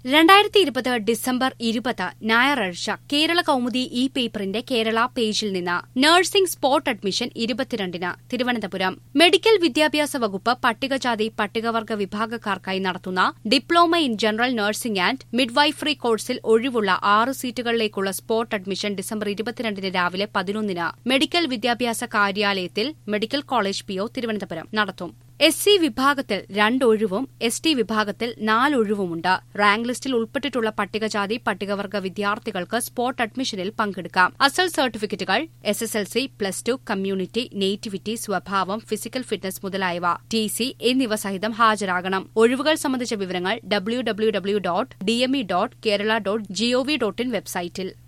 രണ്ടായിരത്തി ഇരുപത് ഡിസംബർ ഇരുപത് ഞായറാഴ്ച കേരള കൗമുദി ഇ പേപ്പറിന്റെ കേരള പേജിൽ നിന്ന് നഴ്സിംഗ് സ്പോട്ട് അഡ്മിഷൻ ഇരുപത്തിരണ്ടിന് തിരുവനന്തപുരം മെഡിക്കൽ വിദ്യാഭ്യാസ വകുപ്പ് പട്ടികജാതി പട്ടികവർഗ വിഭാഗക്കാർക്കായി നടത്തുന്ന diploma in general nursing and midwifery കോഴ്സിൽ ഒഴിവുള്ള ആറ് സീറ്റുകളിലേക്കുള്ള സ്പോട്ട് അഡ്മിഷൻ ഡിസംബർ ഇരുപത്തിരണ്ടിന് രാവിലെ പതിനൊന്നിന് മെഡിക്കൽ വിദ്യാഭ്യാസ കാര്യാലയത്തിൽ മെഡിക്കൽ കോളേജ് പിഒ തിരുവനന്തപുരം നടത്തും എസ് സി വിഭാഗത്തിൽ രണ്ടൊഴിവും എസ് ടി വിഭാഗത്തിൽ നാലൊഴിവുമുണ്ട് റാങ്ക് ലിസ്റ്റിൽ ഉൾപ്പെട്ടിട്ടുള്ള പട്ടികജാതി പട്ടികവർഗ വിദ്യാർത്ഥികൾക്ക് സ്പോട്ട് അഡ്മിഷനിൽ പങ്കെടുക്കാം അസൽ സർട്ടിഫിക്കറ്റുകൾ S S L C plus two community nativity സ്വഭാവം ഫിസിക്കൽ ഫിറ്റ്നസ് മുതലായവ ടി സി എന്നിവ സഹിതം ഹാജരാകണം ഒഴിവുകൾ സംബന്ധിച്ച വിവരങ്ങൾ W W W dot DME dot Kerala dot GOV dot in വെബ്സൈറ്റിൽ